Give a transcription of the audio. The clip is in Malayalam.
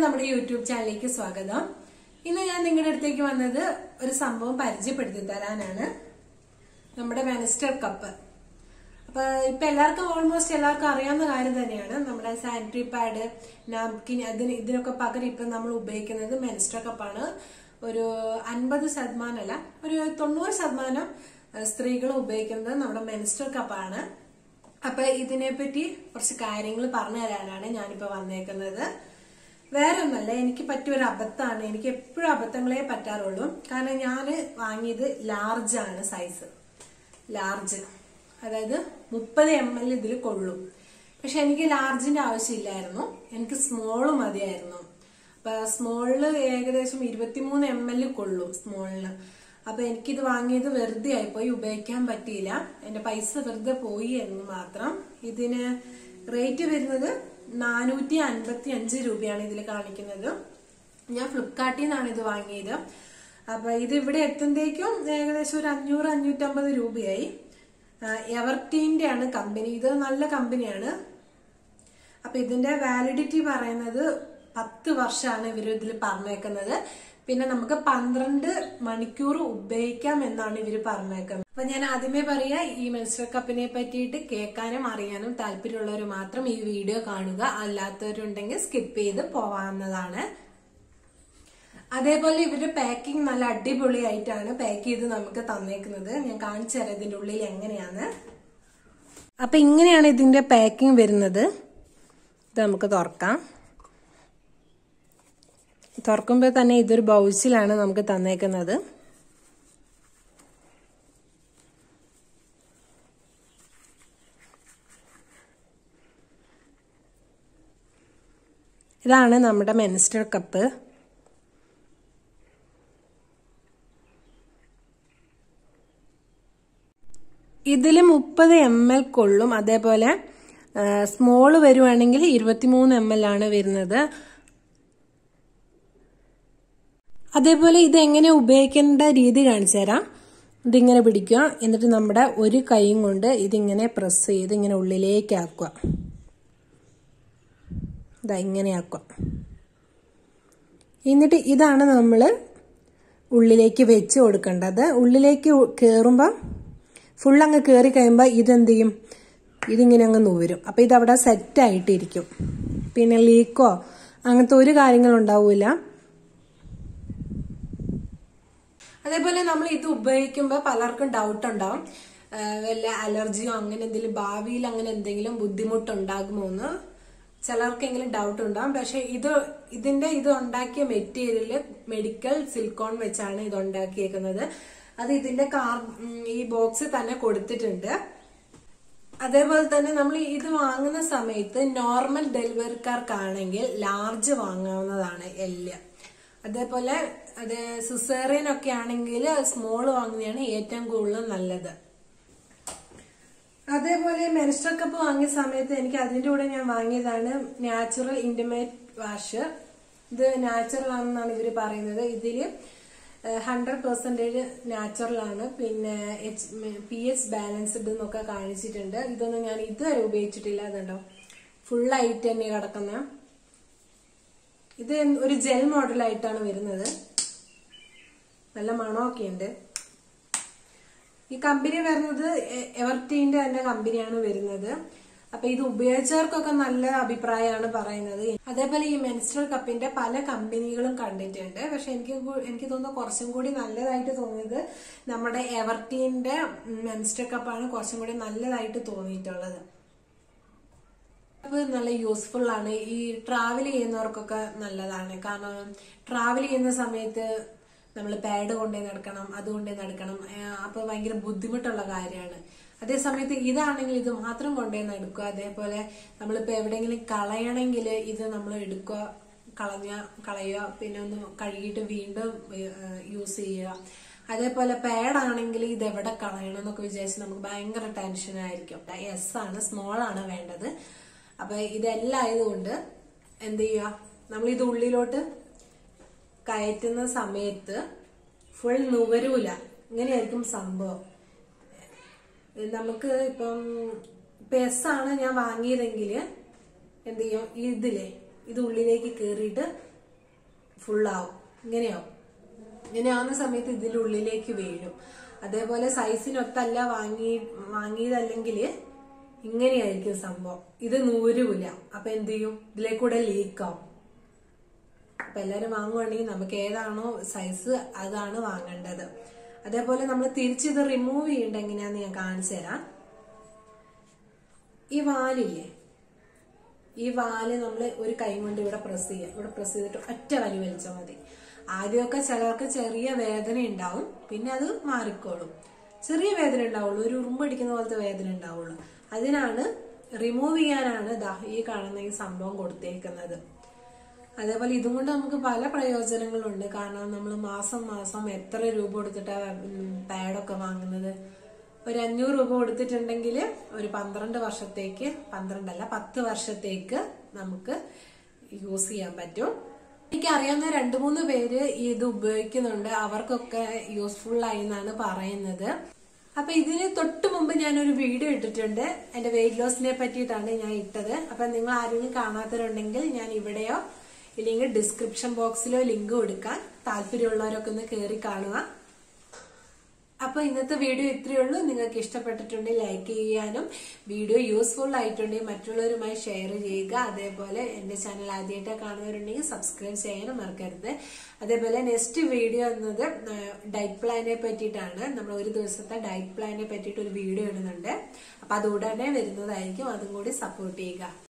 നമ്മുടെ യൂട്യൂബ് ചാനലിലേക്ക് സ്വാഗതം ഇന്ന് ഞാൻ നിങ്ങളുടെ അടുത്തേക്ക് വന്നത് ഒരു സംഭവം പരിചയപ്പെടുത്തി തരാനാണ് നമ്മുടെ വെനസ്റ്റർ കപ്പ് അപ്പൊ ഇപ്പൊ എല്ലാവർക്കും ഓൾമോസ്റ്റ് എല്ലാവർക്കും അറിയാവുന്ന കാര്യം തന്നെയാണ് നമ്മുടെ സാനിറ്ററി പാഡ് നാപ്കിൻ അതിന് ഇതിനൊക്കെ പകരം ഇപ്പൊ നമ്മൾ ഉപയോഗിക്കുന്നത് മെനിസ്റ്റർ കപ്പാണ് ഒരു അൻപത് ശതമാനം അല്ല ഒരു തൊണ്ണൂറ് ശതമാനം സ്ത്രീകൾ ഉപയോഗിക്കുന്നത് നമ്മുടെ മെനിസ്റ്റർ കപ്പാണ് അപ്പൊ ഇതിനെപ്പറ്റി കുറച്ച് കാര്യങ്ങൾ പറഞ്ഞു തരാനാണ് ഞാനിപ്പോ വന്നേക്കുന്നത് വേറെ ഒന്നല്ല എനിക്ക് പറ്റിയ ഒരു അബദ്ധമാണ് എനിക്ക് എപ്പോഴും അബദ്ധങ്ങളെ പറ്റാറുള്ളൂ കാരണം ഞാൻ വാങ്ങിയത് ലാർജ് ആണ് സൈസ് ലാർജ് അതായത് മുപ്പത് എം എൽ ഇതിൽ കൊള്ളും പക്ഷെ എനിക്ക് ലാർജിന്റെ ആവശ്യമില്ലായിരുന്നു എനിക്ക് സ്മോള് മതിയായിരുന്നു അപ്പൊ സ്മോളില് ഏകദേശം ഇരുപത്തിമൂന്ന് എം എൽ കൊള്ളും സ്മോളിന് അപ്പൊ എനിക്കിത് വാങ്ങിയത് വെറുതെ ആയിപ്പോയി ഉപയോഗിക്കാൻ പറ്റിയില്ല എന്റെ പൈസ വെറുതെ പോയി എന്ന് മാത്രം ഇതിന് റേറ്റ് വരുന്നത് നാനൂറ്റി അൻപത്തി അഞ്ച് രൂപയാണ് ഇതിൽ കാണിക്കുന്നത് ഞാൻ ഫ്ലിപ്കാർട്ടിൽ നിന്നാണ് ഇത് വാങ്ങിയത് അപ്പൊ ഇത് ഇവിടെ എത്തുമ്പോഴേക്കും ഏകദേശം ഒരു അഞ്ഞൂറ് അഞ്ഞൂറ്റമ്പത് രൂപയായി എവർടീന്റെ ആണ് കമ്പനി ഇത് നല്ല കമ്പനിയാണ് അപ്പൊ ഇതിന്റെ വാലിഡിറ്റി പറയുന്നത് പത്ത് വർഷമാണ് ഇവർ ഇതിൽ പറഞ്ഞേക്കുന്നത് പിന്നെ നമുക്ക് പന്ത്രണ്ട് മണിക്കൂർ ഉപയോഗിക്കാം എന്നാണ് ഇവർ പറഞ്ഞേക്കുന്നത് അപ്പൊ ഞാൻ ആദ്യമേ പറയാ ഈ മെൻസ്ട്രൽ കപ്പിനെ പറ്റിയിട്ട് കേൾക്കാനും അറിയാനും താല്പര്യമുള്ളവർ മാത്രം ഈ വീഡിയോ കാണുക അല്ലാത്തവരുണ്ടെങ്കിൽ സ്കിപ്പ് ചെയ്ത് പോവാവുന്നതാണ് അതേപോലെ ഇവരുടെ പാക്കിംഗ് നല്ല അടിപൊളിയായിട്ടാണ് പാക്ക് ചെയ്ത് നമുക്ക് തന്നേക്കുന്നത് ഞാൻ കാണിച്ചു തരാം ഇതിന്റെ ഉള്ളിൽ എങ്ങനെയാണ് അപ്പൊ ഇങ്ങനെയാണ് ഇതിന്റെ പാക്കിംഗ് വരുന്നത് ഇത് നമുക്ക് തുറക്കാം തുറക്കുമ്പോൾ തന്നെ ഇതൊരു ബൗസിലാണ് നമുക്ക് തന്നേക്കുന്നത് ഇതാണ് നമ്മുടെ മെനിസ്റ്റർ കപ്പ് ഇതിൽ മുപ്പത് എം എൽ കൊള്ളും അതേപോലെ സ്മോള് വരുവാണെങ്കിൽ ഇരുപത്തിമൂന്ന് എം എൽ ആണ് വരുന്നത് അതേപോലെ ഇത് എങ്ങനെ ഉപയോഗിക്കേണ്ട രീതി കാണിച്ചു തരാം ഇതിങ്ങനെ പിടിക്കുക എന്നിട്ട് നമ്മുടെ ഒരു കൈയും കൊണ്ട് ഇതിങ്ങനെ പ്രസ് ചെയ്ത് ഇങ്ങനെ ഉള്ളിലേക്ക് ആക്കുക ഇതാ ഇങ്ങനെ ആക്കുക എന്നിട്ട് ഇതാണ് നമ്മൾ ഉള്ളിലേക്ക് വെച്ച് കൊടുക്കേണ്ടത് ഉള്ളിലേക്ക് കയറുമ്പോൾ ഫുൾ അങ്ങ് കയറി കഴിയുമ്പോൾ ഇതെന്ത് ചെയ്യും ഇതിങ്ങനെ അങ്ങ് നൂരും അപ്പം ഇതവിടെ സെറ്റായിട്ടിരിക്കും പിന്നെ ലീക്കോ അങ്ങനത്തെ ഒരു കാര്യങ്ങളും ഉണ്ടാവില്ല അതേപോലെ നമ്മൾ ഇത് ഉപയോഗിക്കുമ്പോൾ പലർക്കും ഡൗട്ട് ഉണ്ടാവും വല്ല അലർജിയോ അങ്ങനെ എന്തെങ്കിലും ഭാവിയിൽ അങ്ങനെ എന്തെങ്കിലും ബുദ്ധിമുട്ടുണ്ടാകുമോ എന്ന് ചിലർക്കെങ്കിലും ഡൗട്ട് ഉണ്ടാവും പക്ഷെ ഇത് ഇതിന്റെ ഇത് ഉണ്ടാക്കിയ മെറ്റീരിയല് മെഡിക്കൽ സിലിക്കോൺ വെച്ചാണ് ഇത് ഉണ്ടാക്കിയേക്കുന്നത് അത് ഇതിന്റെ കാർ ഈ ബോക്സ് തന്നെ കൊടുത്തിട്ടുണ്ട് അതേപോലെ തന്നെ നമ്മൾ ഇത് വാങ്ങുന്ന സമയത്ത് നോർമൽ ഡെലിവറിക്കാർക്കാണെങ്കിൽ ലാർജ് വാങ്ങാവുന്നതാണ് എല്ല് അതേപോലെ അത് സിസേറിയൻ ഒക്കെ ആണെങ്കിൽ സ്മോള് വാങ്ങുന്നതാണ് ഏറ്റവും കൂടുതൽ നല്ലത് അതേപോലെ മെൻസ്ട്രൽ കപ്പ് വാങ്ങിയ സമയത്ത് എനിക്ക് അതിന്റെ കൂടെ ഞാൻ വാങ്ങിയതാണ് നാച്ചുറൽ ഇന്റിമേറ്റ് വാഷ് ഇത് നാച്ചുറൽ ആണെന്നാണ് ഇവർ പറയുന്നത് ഇതില് ഹൺഡ്രഡ് പെർസെന്റേജ് നാച്ചുറൽ ആണ് പിന്നെ പി എച്ച് ബാലൻസ്ഡ് എന്നൊക്കെ കാണിച്ചിട്ടുണ്ട് ഇതൊന്നും ഞാൻ ഇതുവരെ ഉപയോഗിച്ചിട്ടില്ല അതുണ്ടോ ഫുള്ളായിട്ട് തന്നെ കിടക്കുന്ന ഇത് ഒരു ജെൽ മോഡലായിട്ടാണ് വരുന്നത് നല്ല മണമൊക്കെ ഉണ്ട് ഈ കമ്പനി വരുന്നത് എവർട്ടീന്റെ തന്നെ കമ്പനിയാണ് വരുന്നത് അപ്പൊ ഇത് ഉപയോഗിച്ചവർക്കൊക്കെ നല്ല അഭിപ്രായമാണ് പറയുന്നത് അതേപോലെ ഈ മെൻസ്ട്രൽ കപ്പിന്റെ പല കമ്പനികളും കണ്ടിട്ടുണ്ട് പക്ഷെ എനിക്ക് എനിക്ക് തോന്നുന്നു കുറച്ചും കൂടി നല്ലതായിട്ട് തോന്നിയത് നമ്മുടെ എവർട്ടീന്റെ മെൻസ്ട്രൽ കപ്പാണ് കുറച്ചും കൂടി നല്ലതായിട്ട് തോന്നിയിട്ടുള്ളത് നല്ല യൂസ്ഫുൾ ആണ് ഈ ട്രാവൽ ചെയ്യുന്നവർക്കൊക്കെ നല്ലതാണ് കാരണം ട്രാവൽ ചെയ്യുന്ന സമയത്ത് നമ്മൾ പാഡ് കൊണ്ടേ നടക്കണം അതുകൊണ്ടേ നടക്കണം അപ്പൊ ഭയങ്കര ബുദ്ധിമുട്ടുള്ള കാര്യമാണ് അതേ സമയത്ത് ഇതാണെങ്കിൽ ഇത് മാത്രം കൊണ്ടേ നടക്കുക അതേപോലെ നമ്മളിപ്പോ എവിടെയെങ്കിലും കളയണമെങ്കിൽ ഇത് നമ്മൾ എടുക്കുക കളഞ്ഞ കളയുക പിന്നെ ഒന്ന് കഴുകിയിട്ട് വീണ്ടും യൂസ് ചെയ്യുക അതേപോലെ പാഡാണെങ്കിൽ ഇത് എവിടെ കളയണം എന്നൊക്കെ വിചാരിച്ച് നമുക്ക് ഭയങ്കര ടെൻഷൻ ആയിരിക്കും എസ് ആണ് സ്മോൾ ആണ് വേണ്ടത് അപ്പൊ ഇതെല്ലാം ആയതുകൊണ്ട് എന്ത് ചെയ്യുക നമ്മൾ ഇത് ഉള്ളിലോട്ട് കയറ്റുന്ന സമയത്ത് ഫുൾ നുവരൂല ഇങ്ങനെയായിരിക്കും സംഭവം നമുക്ക് ഇപ്പം ഇപ്പൊ എസ് ആണ് ഞാൻ വാങ്ങിയതെങ്കിൽ എന്ത് ചെയ്യും ഇതിലെ ഇത് ഉള്ളിലേക്ക് കയറിയിട്ട് ഫുള്ളാവും ഇങ്ങനെയാവും ഇങ്ങനെയാവുന്ന സമയത്ത് ഇതിന്റെ ഉള്ളിലേക്ക് വീഴും അതേപോലെ സൈസിനൊത്തല്ല വാങ്ങി വാങ്ങിയതല്ലെങ്കിൽ ഇങ്ങനെയായിരിക്കും സംഭവം ഇത് നൂരൂല അപ്പൊ എന്ത് ചെയ്യും ഇതിലേക്കൂടെ ലീക്കാവും അപ്പൊ എല്ലാരും വാങ്ങുവാണെങ്കിൽ നമുക്ക് ഏതാണോ സൈസ് അതാണ് വാങ്ങേണ്ടത് അതേപോലെ നമ്മൾ തിരിച്ചിത് റിമൂവ് ചെയ്യേണ്ട എങ്ങനെയാന്ന് ഞാൻ കാണിച്ചു തരാം ഈ വാലില്ലേ ഈ വാല് നമ്മൾ ഒരു കൈ കൊണ്ട് ഇവിടെ പ്രസ് ചെയ്യാം ഇവിടെ പ്രസ് ചെയ്തിട്ട് ഒറ്റ വലി വലിച്ചാൽ മതി ആദ്യമൊക്കെ ചിലർക്ക് ചെറിയ വേദന ഉണ്ടാവും പിന്നെ അത് മാറിക്കോളും ചെറിയ വേദന ഉണ്ടാവുള്ളൂ ഒരു ഉറുമ്പടിക്കുന്ന പോലത്തെ വേദന ഉണ്ടാവുള്ളൂ അതിനാണ് റിമൂവ് ചെയ്യാനാണ് ദാ ഈ കാണുന്ന ഈ സംഭവം കൊടുത്തേക്കുന്നത് അതേപോലെ ഇതും കൊണ്ട് നമുക്ക് പല പ്രയോജനങ്ങളുണ്ട് കാരണം നമ്മൾ മാസം മാസം എത്ര രൂപ കൊടുത്തിട്ടാണ് പാഡൊക്കെ വാങ്ങുന്നത് ഒരു അഞ്ഞൂറ് രൂപ കൊടുത്തിട്ടുണ്ടെങ്കിൽ ഒരു പന്ത്രണ്ട് വർഷത്തേക്ക് പന്ത്രണ്ടല്ല പത്ത് വർഷത്തേക്ക് നമുക്ക് യൂസ് ചെയ്യാൻ പറ്റും എനിക്ക് അറിയാവുന്ന രണ്ടു മൂന്ന് പേര് ഇത് ഉപയോഗിക്കുന്നുണ്ട് അവർക്കൊക്കെ യൂസ്ഫുൾ ആയി എന്നാണ് പറയുന്നത് അപ്പൊ ഇതിന് തൊട്ട് മുമ്പ് ഞാൻ ഒരു വീഡിയോ ഇട്ടിട്ടുണ്ട് എന്റെ വെയിറ്റ് ലോസിനെ പറ്റിയിട്ടാണ് ഞാൻ ഇട്ടത് അപ്പൊ നിങ്ങൾ ആരെങ്കിലും കാണാത്തവരുണ്ടെങ്കിൽ ഞാൻ ഇവിടെയോ ഇല്ലെങ്കിൽ ഡിസ്ക്രിപ്ഷൻ ബോക്സിലോ ലിങ്ക് കൊടുക്കാൻ താല്പര്യമുള്ളവരൊക്കെ ഒന്ന് കയറി കാണുക അപ്പൊ ഇന്നത്തെ വീഡിയോ ഇത്രയേ ഉള്ളൂ നിങ്ങൾക്ക് ഇഷ്ടപ്പെട്ടിട്ടുണ്ടെങ്കിൽ ലൈക്ക് ചെയ്യാനും വീഡിയോ യൂസ്ഫുൾ ആയിട്ടുണ്ടെങ്കിൽ മറ്റുള്ളവരുമായി ഷെയർ ചെയ്യുക അതേപോലെ എന്റെ ചാനൽ ആദ്യമായിട്ട് കാണുന്നവരുണ്ടെങ്കിൽ സബ്സ്ക്രൈബ് ചെയ്യാനും മറക്കരുത് അതേപോലെ നെക്സ്റ്റ് വീഡിയോ എന്നത് ഡയറ്റ് പ്ലാനെ പറ്റിയിട്ടാണ് നമ്മൾ ഒരു ദിവസത്തെ ഡയറ്റ് പ്ലാനെ പറ്റിയിട്ട് ഒരു വീഡിയോ ഇടുന്നുണ്ട് അപ്പൊ അത് ഉടനെ വരുന്നതായിരിക്കും അതും കൂടി സപ്പോർട്ട് ചെയ്യുക